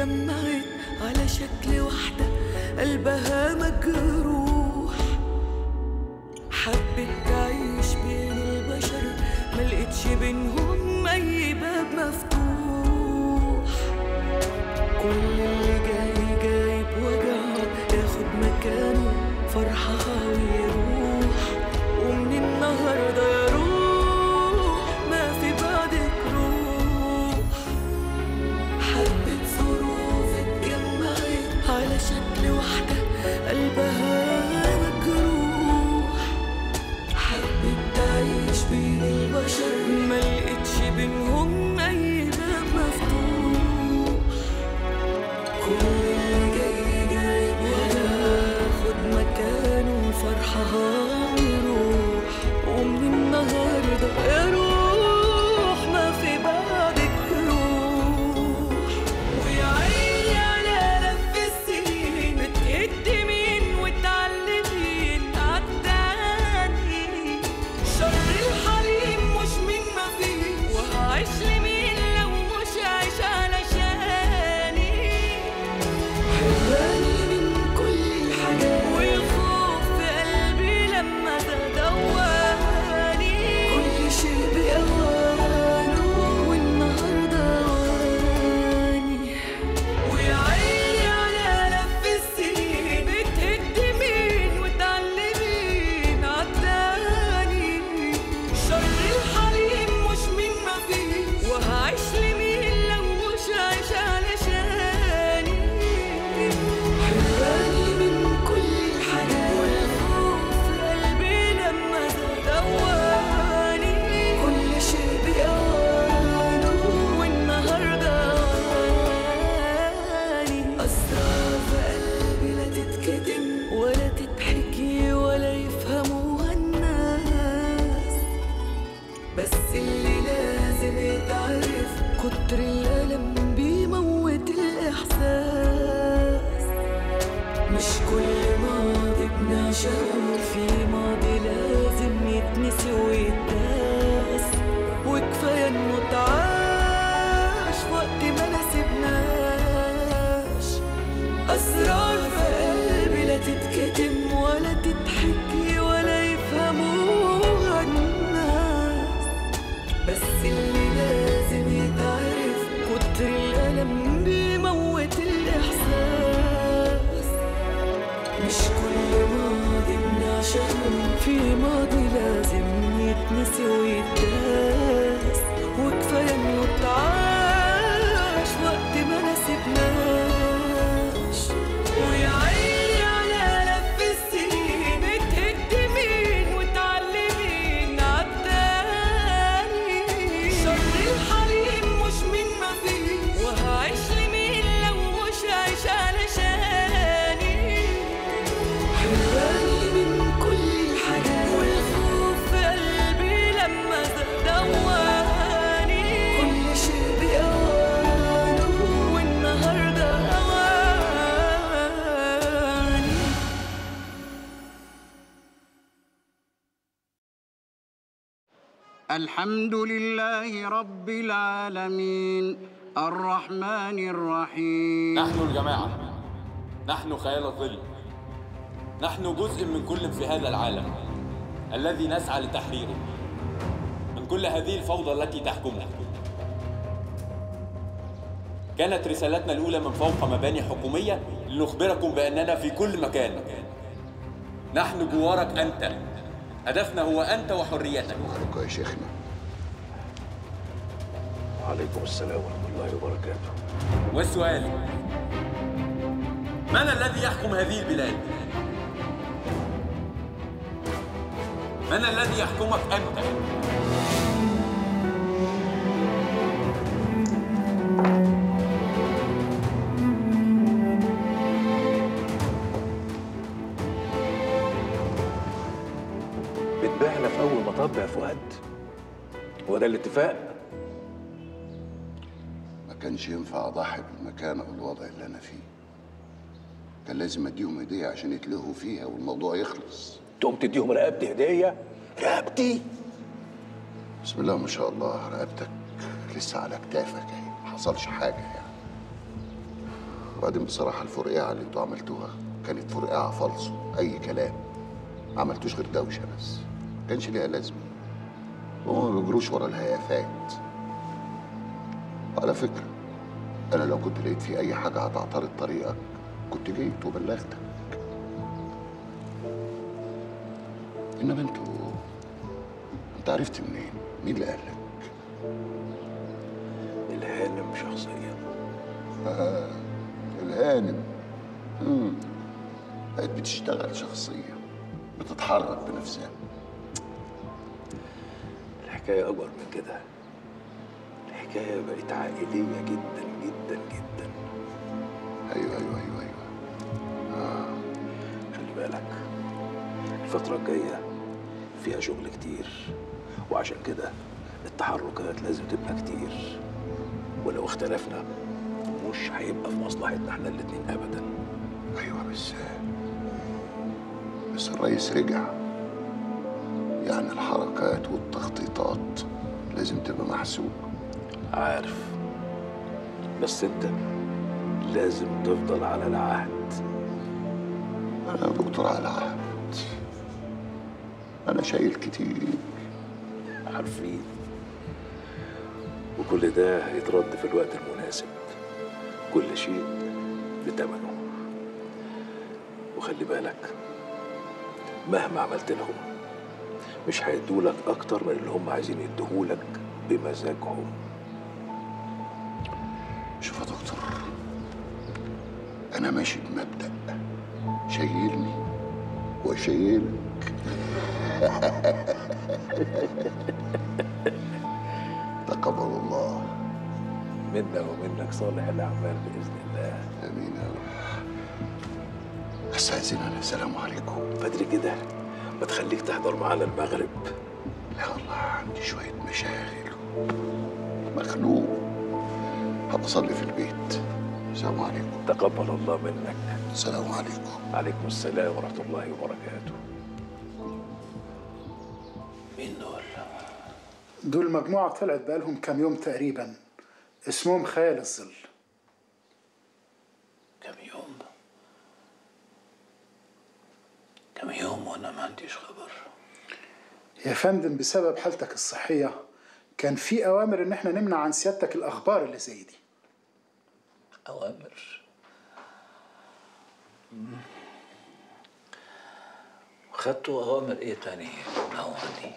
اتجمعت على شكل واحدة قلبها مجروح حبت تعيش بين البشر ملقتش بينهم أي باب مفتوح كل اللي جاي جايب وجعه ياخد مكانه فرحها ويروح ومن النهارده يا روح ما في بعدك روح حبة ظروف اتجمعت على شكل واحدة قلبها مجروح حبت تعيش بين البشر ملقتش بينهم أي باب مفتوح كل اللي جاي جايب وياخد مكانه فرحها ويروح ومن النهارده يا روح ما في بعدك روح ويا عيني على لف السنين بتقدمين وتعلمين عالتاني شر الحليم مش من ما فيه وهعيش لمين لو مش عايش علشاني حراني من كل الحاجات والخوف في قلبي لما تدواني كل شيء بأوانه والنهارده أواني ويا عيني على لف السنين بتهدمين وتعلمين عالتاني شر الحليم مش من ما فيه وهعيش لمين لو مش عايش علشاني حراني من كل الحاجات والخوف في قلبي لما دواني كل شيء بأوانه والنهارده أواني أسرار في قلبي لا تتكتم ولا تتحكي ولا يفهموها الناس بس اللي لازم يتعرف كتر الألم بيموت الإحساس مش كل ماضي بنعشقه في ماضي لازم يتنسي ويتداس وكفاية انه اتعاش وقت ما نسيبناش أسرار في قلبي لا تتكتم ولا تتحكي ولا يفهموها الناس بس اللي لازم يتعرف كتر الألم بيموت الإحساس مش كل ماضي بنعشقه في ماضي لازم يتنسي ويتداس وكفاية إنه اتعاش وقت ما نسيبناش ويا عيني على لف السنين بتهدمين وتعلمين عالتاني شر الحليم مش من ما فيه وهعيش لمين لو مش عايش علشاني حراني من كل الحاجات والخوف في قلبي لما دواني كل شيء بأوانه والنهارده أواني الحمد لله رب العالمين الرحمن الرحيم نحن الجماعة نحن خيال الظل نحن جزء من كل في هذا العالم الذي نسعى لتحريره من كل هذه الفوضى التي تحكمنا كانت رسالتنا الأولى من فوق مباني حكومية لنخبركم بأننا في كل مكان نحن جوارك أنت هدفنا هو أنت وحريتك عليكم يا شيخنا وعليكم السلام ورحمة الله وبركاته والسؤال من الذي يحكم هذه البلاد؟ من الذي يحكمك أنت؟ بتبيعنا في أول مطب يا فؤاد هو ده الاتفاق؟ ما كانش ينفع اضحي بالمكانه والوضع اللي انا فيه كان لازم اديهم هديه عشان يتلهوا فيها والموضوع يخلص تقوم تديهم رقبتي هدية؟ رقبتي؟ بسم الله ما شاء الله رقبتك لسه على كتافك اهي ما حصلش حاجه يعني وبعدين بصراحة الفرقعة اللي انتوا عملتوها كانت فرقعة فالصو أي كلام ما عملتوش غير دوشة بس ما كانش ليها لازمة وما بيجروش ورا الهيافات وعلى فكرة أنا لو كنت لقيت في أي حاجة هتعترض طريقك كنت جيت وبلغتك إنما انتوا انت عرفت منين؟ مين اللي قالك؟ الهانم شخصيا الهانم مم. بقت بتشتغل شخصيا بتتحرك بنفسها الحكاية أكبر من كده الحكاية بقت عائلية جدا جدا جدا ايوه ايوه ايوه ايوه خلي بالك الفترة الجاية فيها شغل كتير وعشان كده التحركات لازم تبقى كتير ولو اختلفنا مش هيبقى في مصلحتنا احنا الاتنين ابدا ايوه بس بس الرئيس رجع يعني الحركات والتخطيطات لازم تبقى محسوبة عارف بس انت لازم تفضل على العهد أنا دكتور على عهد أنا شايل كتير عارفين وكل ده هيترد في الوقت المناسب كل شيء بتمنه وخلي بالك مهما عملت لهم مش هيدولك اكتر من اللي هم عايزين يديهولك بمزاجهم شوف يا دكتور أنا ماشي بمبدأ شيلني وشيلك تقبل الله منا ومنك صالح الاعمال باذن الله آمين يا رب أستأذن أنا السلام عليكم بدري كده ما تخليك تحضر معانا المغرب لا والله عندي شوية مشاغل مخنوق هبقى أصلي في البيت السلام عليكم تقبل الله منك السلام عليكم عليكم السلام ورحمه الله وبركاته مين دول دول مجموعة طلعت بقالهم كام يوم تقريبا اسمهم خيال الظل كم يوم كم يوم وانا ما عنديش خبر يا فندم بسبب حالتك الصحية كان في أوامر إن احنا نمنع عن سيادتك الأخبار اللي زي دي أوامر مم. خدتوا أوامر إيه تاني نوعني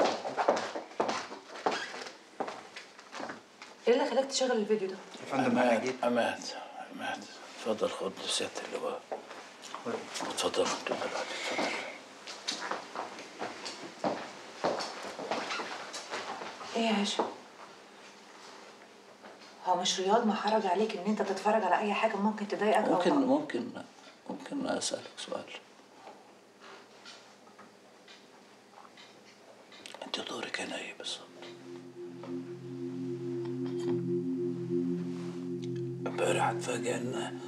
ايه اللي خلاك تشغل الفيديو ده؟ أمات أمات أمات اتفضل خد سيادة اللواء اتفضل انتوا دلوقتي اتفضل ايه يا هاشم؟ هو مش رياض ما حرج عليك ان انت تتفرج على اي حاجه ممكن تضايقك او ممكن تقع- ممكن ممكن أسألك سؤال أنت دورك هنا إيه بالظبط؟ امبارح اتفاجئ إن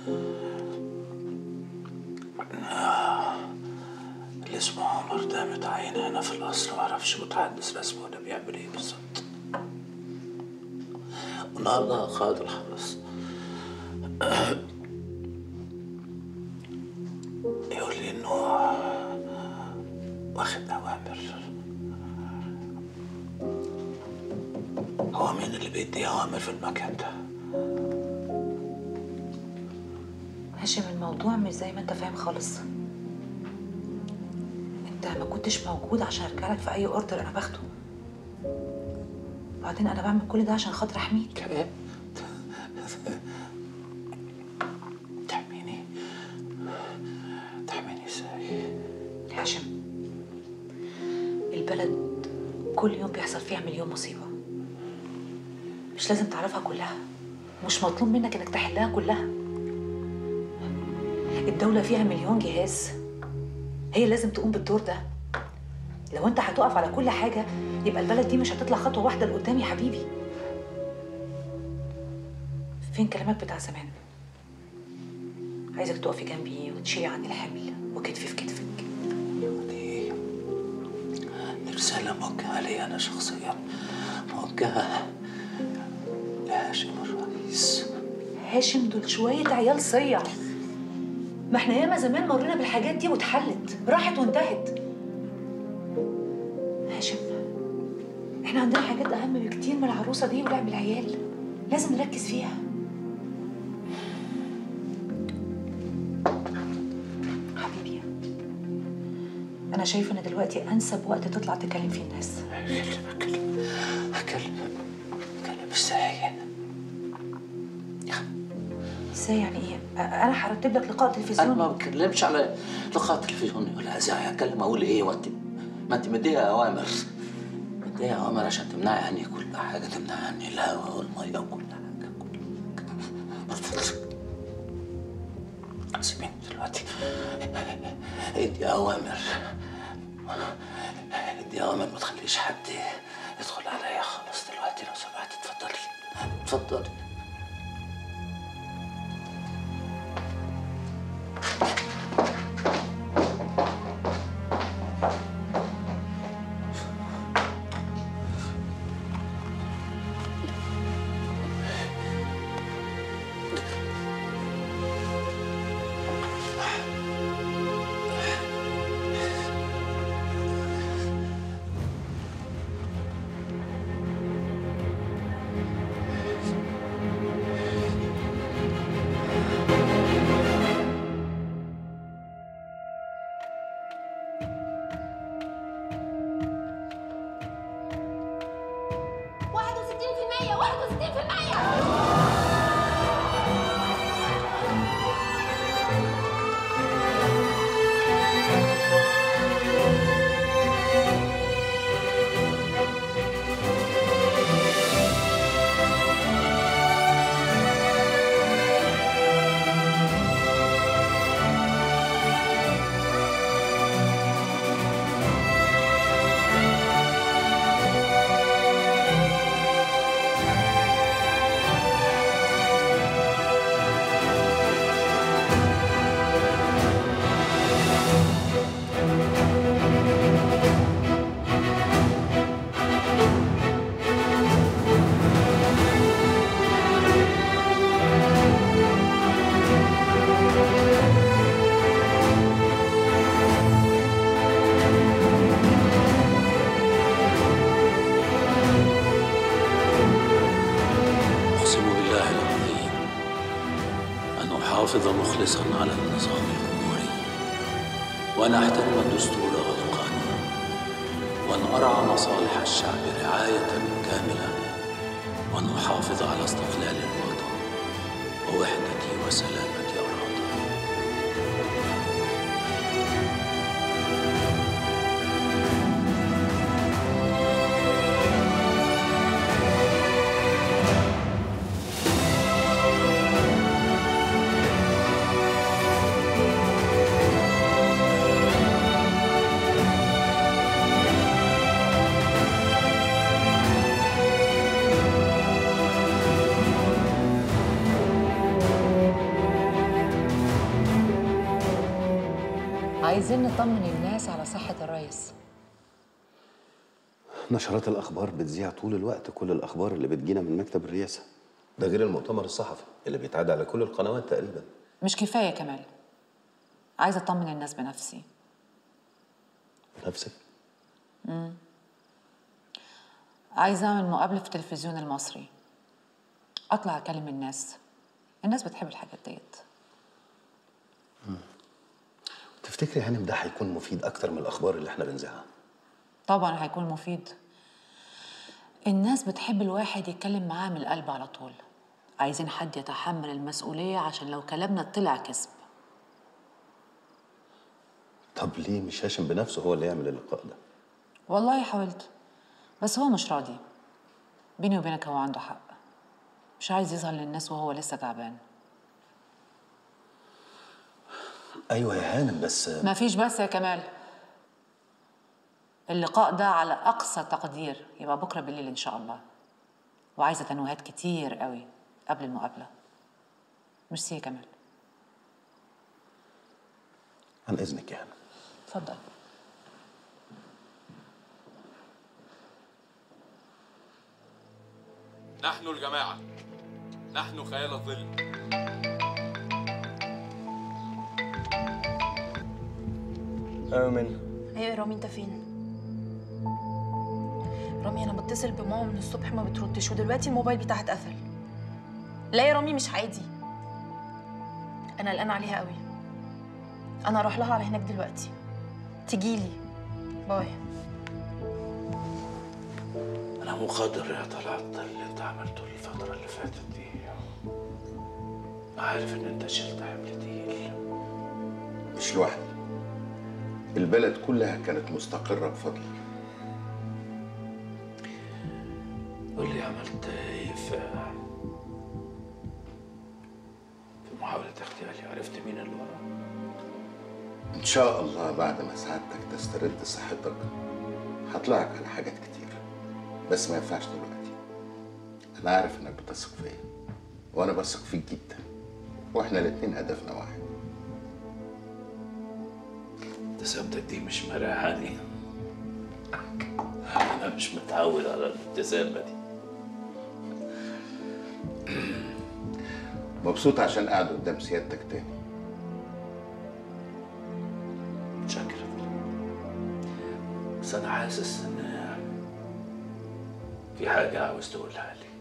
إن اللي اسمه عمر ده متعين هنا في القصر معرفش متحدث رسمي ولا بيعمل إيه بالظبط والنهارده قائد الحرس يقول لي انه واخد اوامر هو مين اللي بيدي اوامر في المكان ده هاشم الموضوع مش زي ما انت فاهم خالص انت ما كنتش موجود عشان ارجع لك في اي اوردر انا باخده وبعدين انا بعمل كل ده عشان خاطر احميك ايه تحميني تحميني ازاي هاشم البلد كل يوم بيحصل فيها مليون مصيبة مش لازم تعرفها كلها مش مطلوب منك انك تحلها كلها الدولة فيها مليون جهاز هي لازم تقوم بالدور ده لو انت هتقف على كل حاجة يبقى البلد دي مش هتطلع خطوة واحدة لقدام يا حبيبي فين كلامك بتاع زمان عايزك تقفي جنبي وتشيلي عني الحمل وكتفي في كتفك دي دي رسالة موجهة لي أنا شخصيا موجهة لهاشم الرئيس هاشم دول شويه عيال صيع ما احنا ياما زمان مرينا بالحاجات دي واتحلت راحت وانتهت هاشم احنا عندنا حاجات اهم بكتير من العروسه دي ولعب العيال لازم نركز فيها حبيبي انا شايفه ان دلوقتي انسب وقت تطلع تكلم فيه الناس أكلم أكلم أكلم الساعية ازاي يعني ايه أ- انا هرتب لك لقاء انا ما تلفزيوني بتكلمش على لقاء تلفزيوني ولا ازاي اتكلم اقول ايه وانت ما انت مديه اوامر مديه اوامر عشان تمنعي عني كل حاجه تمنعي عني الهواء والميه وكل حاجه كل سيبيني دلوقتي ادي اوامر ادي اوامر ما تخليش حد يدخل عليا خالص دلوقتي لو سمحت اتفضلي اتفضلي واحد وستين في المية واحد وستين في المية أقسم بالله العظيم أن أحافظ مخلصا على النظام الجمهوري وأن أحترم الدستور والقانون وأن أرعى مصالح الشعب رعاية كاملة وأن أحافظ على استقلال الوطن ووحدة وسلامة أراضي عايزين نطمن الناس على صحه الرئيس نشرات الأخبار بتذيع طول الوقت كل الأخبار اللي بتجينا من مكتب الرئاسة ده غير المؤتمر الصحفي اللي بيتعاد على كل القنوات تقريبا مش كفايه كمال عايزه اطمن الناس بنفسي نفسك عايزه اعمل مقابله في التلفزيون المصري اطلع اكلم الناس الناس بتحب الحاجات ديت تفتكري هانم ده هيكون مفيد أكتر من الأخبار اللي احنا بنذيعها طبعا هيكون مفيد الناس بتحب الواحد يتكلم معاه من القلب على طول عايزين حد يتحمل المسؤولية عشان لو كلامنا طلع كذب طب ليه مش هاشم بنفسه هو اللي يعمل اللقاء ده والله حاولت بس هو مش راضي بيني وبينك هو عنده حق مش عايز يظهر للناس وهو لسه تعبان أيوة يا هانم بس ما فيش بس يا كمال اللقاء ده على أقصى تقدير يبقى بكرة بالليل إن شاء الله وعايزة تنويهات كتير قوي قبل المقابلة ميرسي يا كمال عن إذنك يا هانم اتفضل نحن الجماعة نحن خيال الظل ايوه منى ايوه يا رامي انت فين رامي انا بتصل بماما من الصبح ما بتردش ودلوقتي الموبايل بتاعها اتقفل لا يا رامي مش عادي انا قلقانه عليها قوي انا هروح لها على هناك دلوقتي تجيلي باي انا مقدر يا طلعت اللي انت عملته الفتره اللي فاتت دي عارف ان انت شلت حمل تقيل مش لوحدي البلد كلها كانت مستقرة بفضلك قول لي عملت ايه في في محاولة اغتيالي عرفت مين اللي ورا إن شاء الله بعد ما سعادتك تسترد صحتك هطلعك على حاجات كتير بس ما ينفعش دلوقتي أنا عارف إنك بتثق فيا وأنا بثق فيك جدا وإحنا الاتنين هدفنا واحد ابتسامتك دي مش مريحاني انا مش متعود على الابتسامة دي مبسوط عشان قاعد قدام سيادتك تاني شكرا بس انا حاسس ان في حاجة عاوز تقولها لي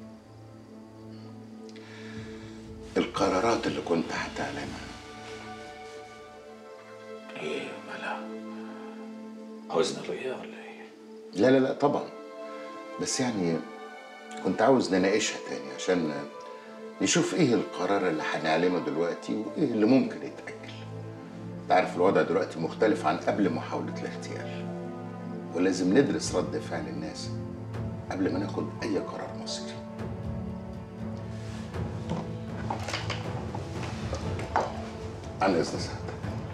القرارات اللي كنت هتعلمها ايه ملا عاوزنا رؤية ولا ايه؟ لا لا لا طبعا بس يعني كنت عاوز نناقشها تاني عشان نشوف ايه القرار اللي هنعلمه دلوقتي وايه اللي ممكن يتأجل انت عارف الوضع دلوقتي مختلف عن قبل محاولة الاغتيال ولازم ندرس رد فعل الناس قبل ما ناخد اي قرار مصيري عن اذن سعادتك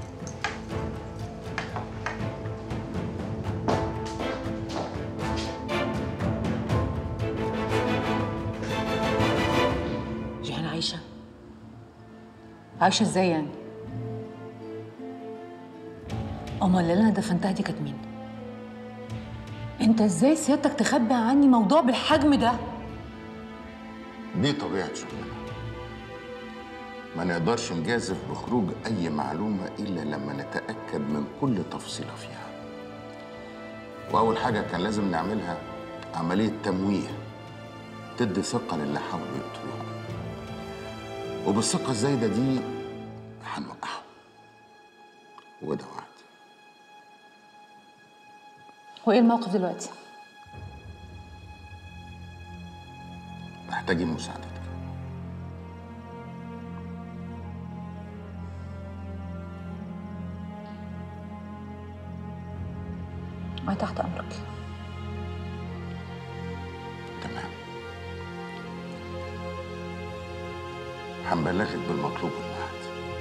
جيهان عايشة عايشة ازاي يعني؟ أمال اللي أنا دفنتها دي كانت مين؟ أنت ازاي سيادتك تخبي عني موضوع بالحجم ده؟ دي طبيعة شغلنا ما نقدرش نجازف بخروج أي معلومة إلا لما نتأكد من كل تفصيلة فيها وأول حاجة كان لازم نعملها عملية تمويه تدي ثقة للي حاولوا يقتلوها وبالثقة الزايدة دي هنوقعهم وده وعد وإيه الموقف دلوقتي؟ محتاجين مساعدتك أنا تحت أمرك تمام هنبلغك بالمطلوب والوعد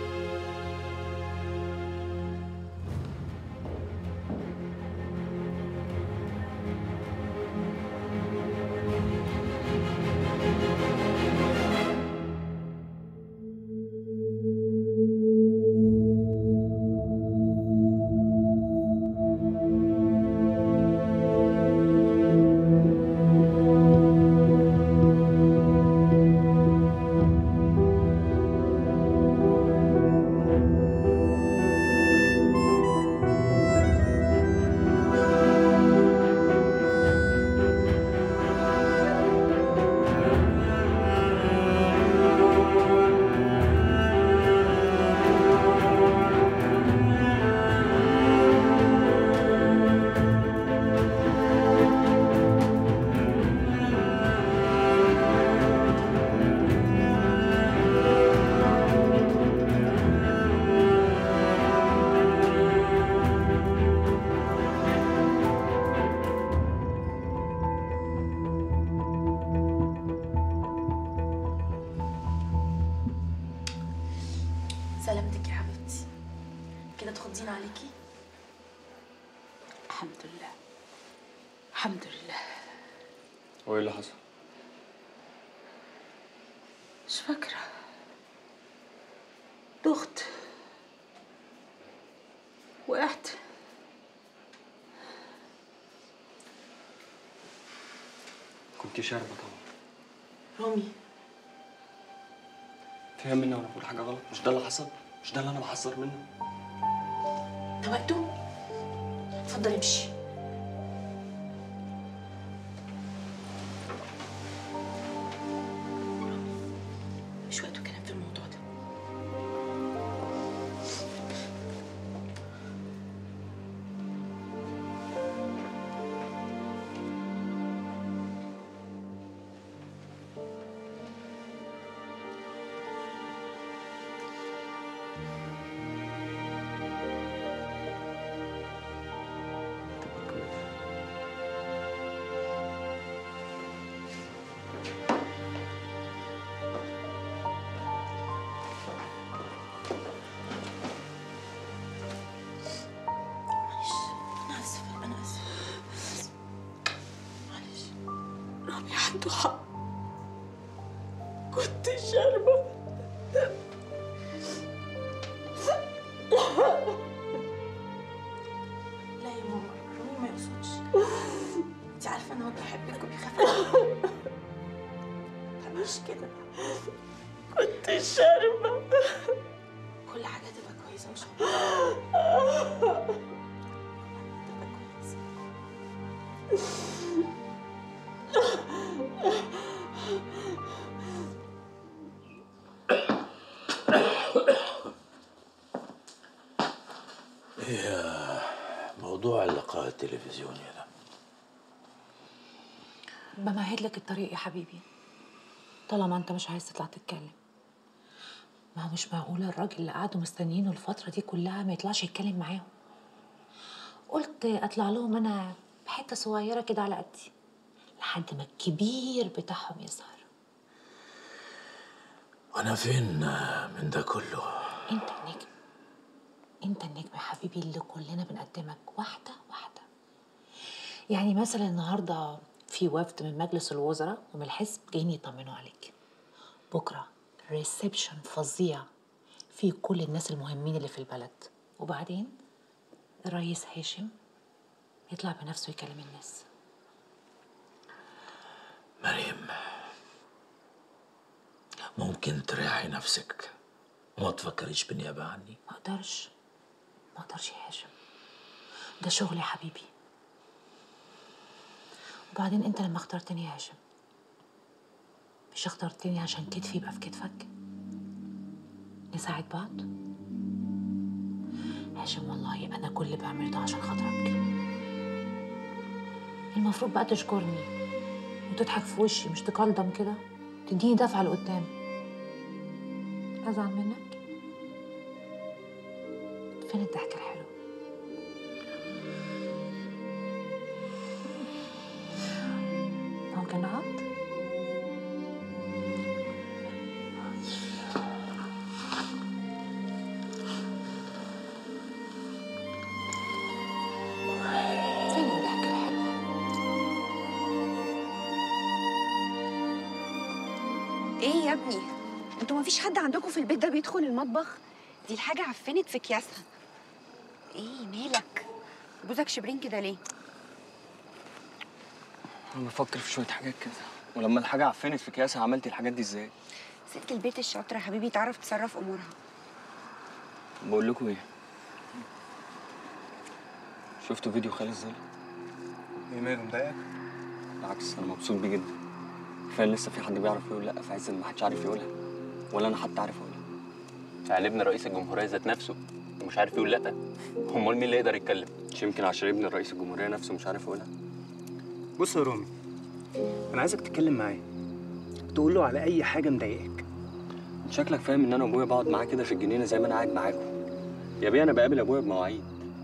سلامتك يا حبيبتي كده تخضين عليكي الحمد لله الحمد لله وايه اللي حصل؟ مش فاكرة دخت وقعت كنت شاربة طبعا رامي فهم مني وانا بقول حاجة غلط مش ده اللي حصل؟ مش ده اللي انا بحذر منه؟ ده وقته اتفضل امشي مش وقته كلام في الموضوع ده انا اسفه انا اسفه معلش رامي عنده حق كنت شاربه لا يا ماما رامي ما يقصدش انت عارفه ان هو بيحبك وبيخاف عليك ما تعمليش كده كنت شاربه كل حاجه تبقى كويسه ان شاء الله تبقى كويسه ايه موضوع اللقاء التلفزيوني ده بمهد لك الطريق يا حبيبي طالما انت مش عايز تطلع تتكلم ما هو مش معقول الراجل اللي قعدوا مستنيينه الفترة دي كلها ما يطلعش يتكلم معاهم قلت اطلع لهم انا بحتة صغيرة كده على قدي لحد ما الكبير بتاعهم يظهر وانا فين من ده كله انت النجم انت النجم يا حبيبي اللي كلنا بنقدمك واحدة واحدة يعني مثلا النهاردة في وفد من مجلس الوزراء ومن الحزب جايين يطمنوا عليك بكرة ريسبشن فظيع في كل الناس المهمين اللي في البلد وبعدين الرئيس هاشم يطلع بنفسه يكلم الناس مريم ممكن تريحي نفسك وما تفكريش بالنيابة عني ما اقدرش ما اقدرش يا هاشم ده شغل يا حبيبي وبعدين انت لما اخترتني يا هاشم مش اخترتني عشان كتفي يبقى في كتفك نساعد بعض هاشم والله انا كل اللي بعمله ده عشان خاطرك المفروض بقى تشكرني وتضحك في وشي مش تكلضم كده تديني دفعه لقدام ازعل منك فين الضحكه الحلوه ممكن نقعد فين الضحكه الحلوه ايه يا ابني انتوا مفيش حد عندكم في البيت ده بيدخل المطبخ دي الحاجه عفنت في اكياسها ايه مالك بوزك شبرين كده ليه انا بفكر في شويه حاجات كده ولما الحاجه عفنت في كياسها عملت الحاجات دي ازاي ست البيت الشاطره يا حبيبي تعرف تصرف امورها بقول لكم ايه شفتوا فيديو خالد الظل ايه ماله مضايقك؟ بالعكس انا مبسوط بيه جدا كفايه لسه في حد بيعرف يقول لا في عز ما حدش عارف يقولها ولا انا حتى عارف اقولها يعني ابن رئيس الجمهورية ذات نفسه ومش عارف يقول لأ أمال مين اللي يقدر يتكلم؟ مش يمكن عشان ابن رئيس الجمهوريه نفسه مش عارف يقولها بص يا رامي انا عايزك تتكلم معاه تقول له على اي حاجه مضايقاك انت شكلك فاهم ان انا وابويا بقعد معاه كده في الجنينه زي ما انا قاعد معاكم يا بيه انا بقابل ابويا بمواعيد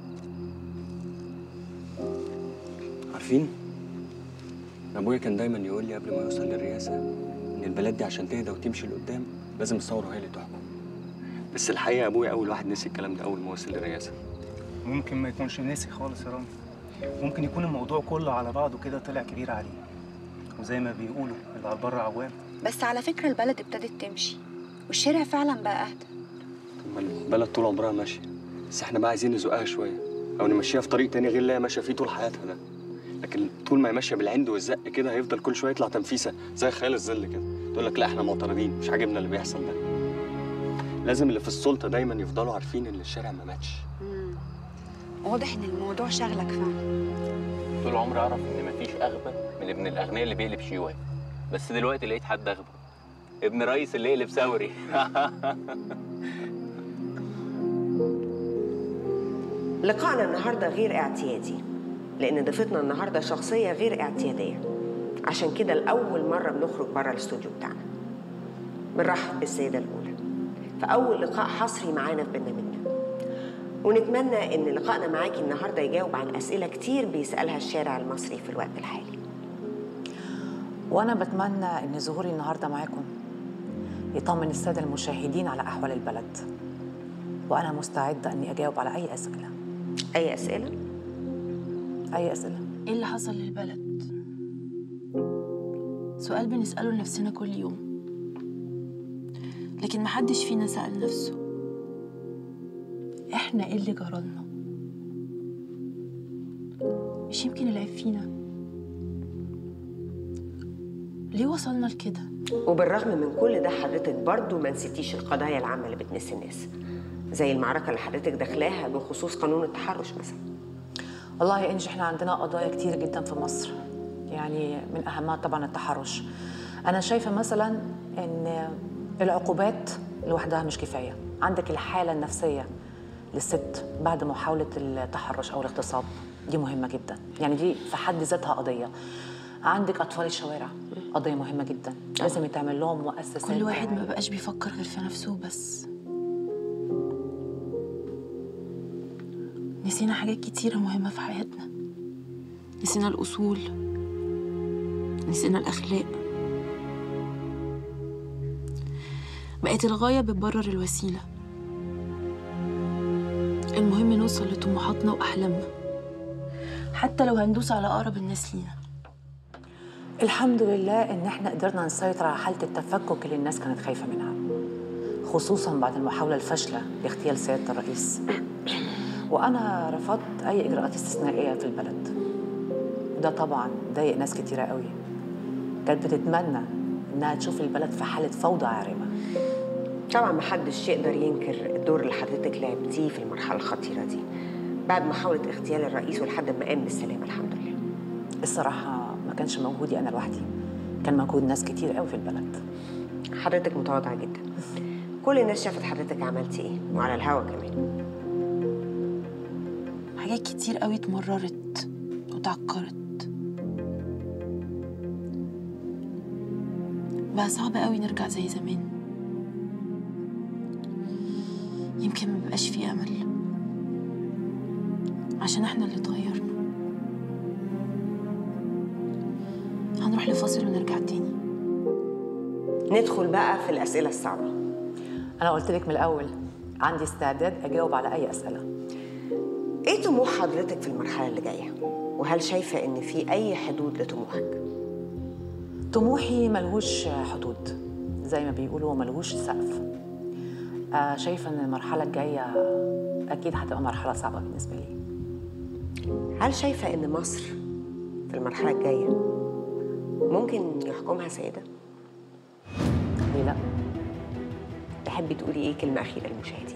عارفين أنا ابويا كان دايما يقول لي قبل ما يوصل للرئاسه ان البلد دي عشان تهدى وتمشي لقدام لازم الثوره هي اللي تحكم بس الحقيقه ابويا اول واحد نسي الكلام ده اول ما وصل للرئاسه ممكن ما يكونش نسي خالص يا رامي ممكن يكون الموضوع كله على بعضه كده طلع كبير عليه وزي ما بيقولوا اللي على البر عوام بس على فكره البلد ابتدت تمشي والشارع فعلا بقى اهدى طب ما البلد طول عمرها ماشيه بس احنا بقى عايزين نزقها شويه او نمشيها في طريق تاني غير اللي هي ماشيه فيه طول حياتها ده لكن طول ما هي ماشيه بالعند والزق كده هيفضل كل شويه يطلع تنفيسه زي خيال الظل كده تقول لك لا احنا معترضين مش عاجبنا اللي بيحصل ده لازم اللي في السلطه دايما يفضلوا عارفين ان الشارع ما ماتش واضح ان الموضوع شغلك فعلا طول عمري اعرف ان مفيش اغبى من ابن الاغنياء اللي بيقلب شيوعي بس دلوقتي لقيت حد اغبى ابن رئيس اللي يقلب ثوري لقائنا النهارده غير اعتيادي لان ضيفتنا النهارده شخصيه غير اعتياديه عشان كده لاول مره بنخرج بره الاستوديو بتاعنا بنرحب بالسيده الاولى في اول لقاء حصري معانا في برنامجنا ونتمنى ان لقائنا معاكي النهارده يجاوب عن اسئله كتير بيسالها الشارع المصري في الوقت الحالي وانا بتمنى ان ظهوري النهارده معاكم يطمن الساده المشاهدين على احوال البلد وانا مستعده اني اجاوب على اي اسئله اي اسئله اي اسئله ايه اللي حصل للبلد سؤال بنسأله لنفسنا كل يوم لكن محدش فينا سأل نفسه احنا ايه اللي جرالنا مش يمكن العيب فينا ليه وصلنا لكده وبالرغم من كل ده حضرتك برضو ما نسيتيش القضايا العامه اللي بتمس الناس زي المعركه اللي حضرتك داخلاها بخصوص قانون التحرش مثلا والله يا انجي احنا عندنا قضايا كتير جدا في مصر يعني من اهمها طبعا التحرش انا شايفه مثلا ان العقوبات لوحدها مش كفايه عندك الحاله النفسيه للست بعد محاوله التحرش او الاغتصاب دي مهمه جدا يعني دي في حد ذاتها قضيه عندك اطفال الشوارع قضيه مهمه جدا لازم يتعمل لهم مؤسسات كل واحد ما رعاية. بقاش بيفكر غير في نفسه بس نسينا حاجات كتيرة مهمة في حياتنا نسينا الأصول نسينا الأخلاق بقت الغاية بتبرر الوسيلة المهم نوصل لطموحاتنا وأحلامنا حتى لو هندوس على أقرب الناس لينا الحمد لله ان احنا قدرنا نسيطر على حاله التفكك اللي الناس كانت خايفه منها خصوصا بعد المحاوله الفاشله لاغتيال سياده الرئيس وانا رفضت اي اجراءات استثنائيه في البلد وده طبعا ضايق ناس كتيره قوي كانت بتتمنى انها تشوف البلد في حاله فوضى عارمه طبعا محدش يقدر ينكر الدور اللي حضرتك لعبتيه في المرحله الخطيره دي بعد محاوله اغتيال الرئيس ولحد ما قام بالسلامه الحمد لله الصراحه ما كانش مجهودي انا لوحدي كان مجهود ناس كتير قوي في البلد حضرتك متواضعه جدا كل الناس شافت حضرتك عملتي ايه وعلى الهوا كمان حاجات كتير قوي اتمررت وتعكرت بقى صعب قوي نرجع زي زمان يمكن ما بقاش فيه امل عشان احنا اللي اتغيرنا هنروح لفاصل ونرجع تاني ندخل بقى في الاسئله الصعبه انا قلت لك من الاول عندي استعداد اجاوب على اي اسئله ايه طموح حضرتك في المرحله اللي جايه وهل شايفه ان في اي حدود لطموحك طموحي ملهوش حدود زي ما بيقولوا ملهوش سقف آه شايفه ان المرحله الجايه اكيد هتبقى مرحله صعبه بالنسبه لي هل شايفه ان مصر في المرحله الجايه ممكن يحكمها سيده ليه لا تحبي تقولي ايه كلمه اخيره للمشاهدين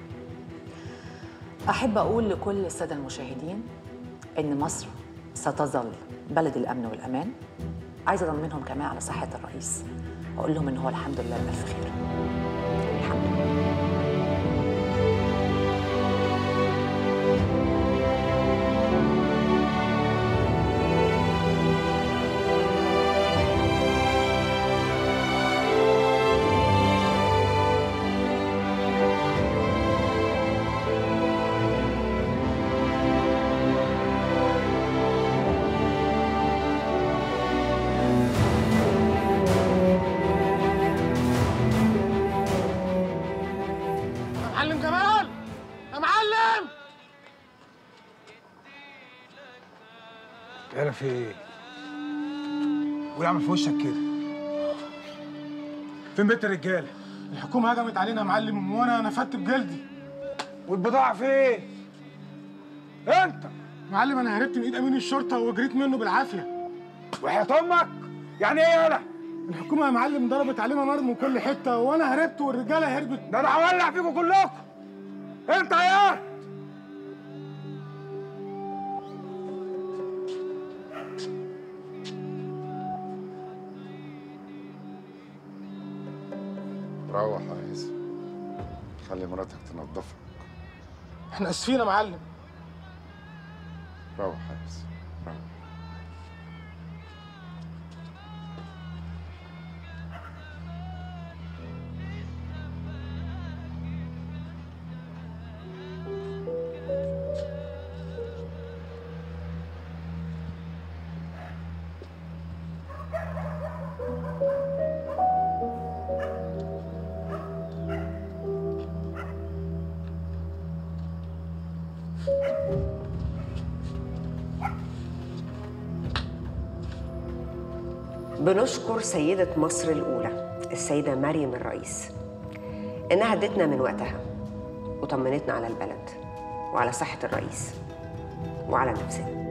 احب اقول لكل الساده المشاهدين ان مصر ستظل بلد الامن والامان عايزه اطمنهم كمان على صحه الرئيس واقول لهم ان هو الحمد لله بالف خير الحمد لله يا معلم جمال يا معلم يالا في ايه؟ قول اعمل في وشك كده فين بيت الرجاله؟ الحكومه هجمت علينا يا معلم وانا نفدت بجلدي والبضاعه فين؟ انت معلم انا هربت من ايد امين الشرطه وجريت منه بالعافيه وحياة امك؟ يعني ايه يالا؟ الحكومه يا معلم ضربت علينا نار من كل حته وانا هربت والرجاله هربت ده انا هولع فيكم كلكم انت يا روح يا عايز خلي مراتك تنظفك احنا اسفين يا معلم روح يا عايز روح بنشكر سيدة مصر الأولى السيدة مريم الرئيس إنها ادتنا من وقتها وطمنتنا على البلد وعلى صحة الرئيس وعلى نفسنا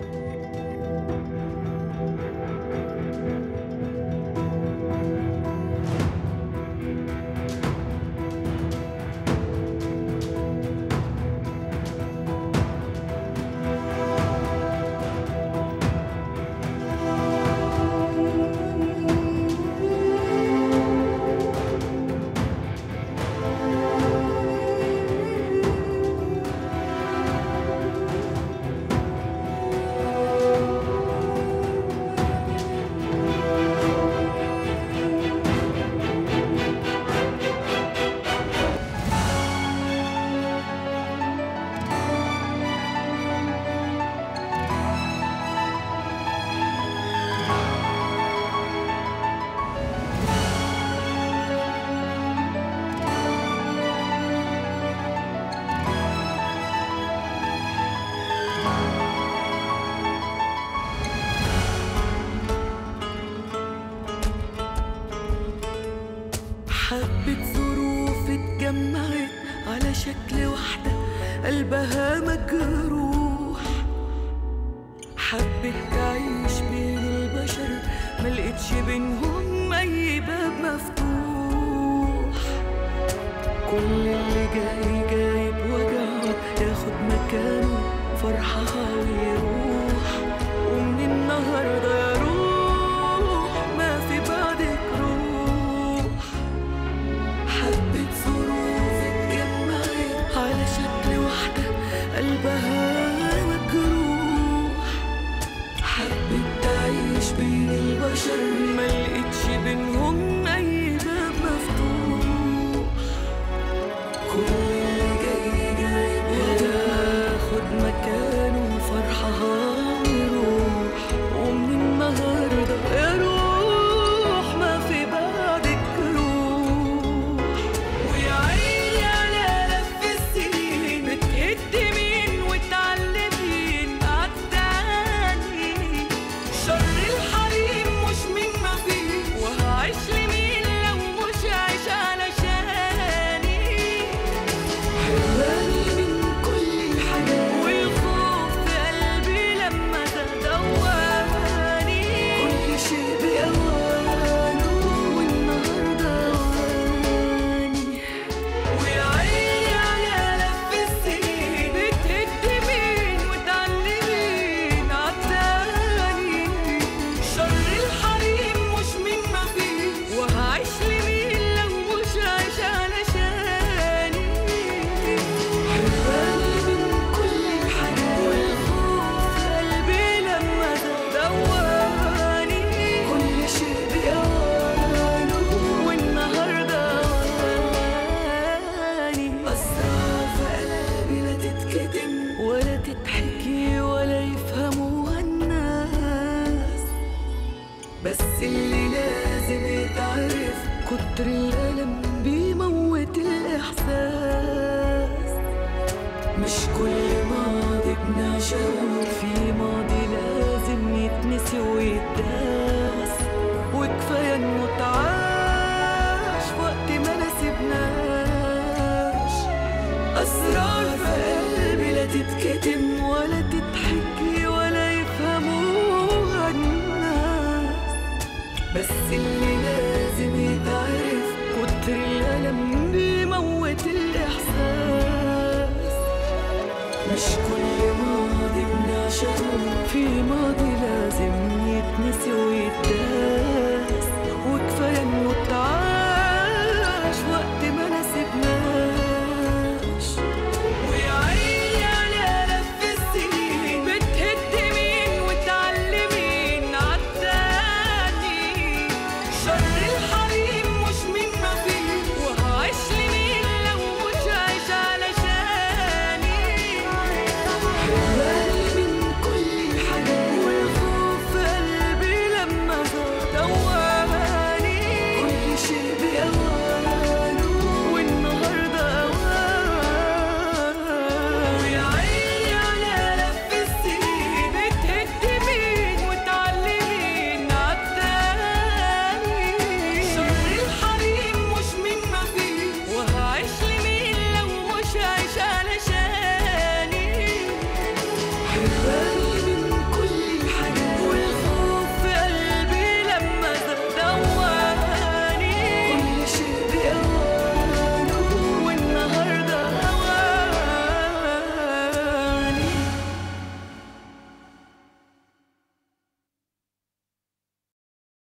حبة ظروف اتجمعت على شكل واحدة قلبها مجروح حبت تعيش بين البشر ملقتش بينهم أي باب مفتوح كل اللي جاي جاي بوجعه ياخد مكانه فرحها ويروح ومن النهارده يا روح ما في بعدك روح حبة ظروف اتجمعت على شكل واحدة قلبها مجروح حبت تعيش بين البشر ملقتش بينهم أي باب مفتوح كل اللي جاي جاي ياخد مكانه فرحها ويروح ومن النهارده يا روح ما في بعدك روح ويا عيني على لف السنين بتهد مين وتعلمين عالتاني شر الحريم مش من ما فيه وهعيش لمين لو مش عايش علشاني حرماني من كل الحاجات والخوف في قلبي لما تدواني كل شيء بأوانه والنهارده أواني ويا عيني على لف السنين بتهد مين وتعلمين عالتاني شر الحريم مش من ما فيه وهعيش لمين لو مش عايش علشاني حرماني من كل الحاجات والخوف في قلبي لما دواني كل شيء بأوانه والنهارده أواني أسرار في قلبي لا تتكتم ولا تتحكي ولا يفهموها الناس بس اللي لازم يتعرف كتر الألم بيموت الإحساس مش كل ماضي بنعشقه في ماضي لازم يتنسي ويتداس وكفاية انه اتعاش وقت ما نسيبناش أسرار في قلبي لا تتكتم ولا تتحكي ولا يفهموها الناس بس اللي لازم يتعرف كتر الألم بيموت الإحساس مش كل ماضي بنعشقه في ماضي لازم يتنسي ويتنسي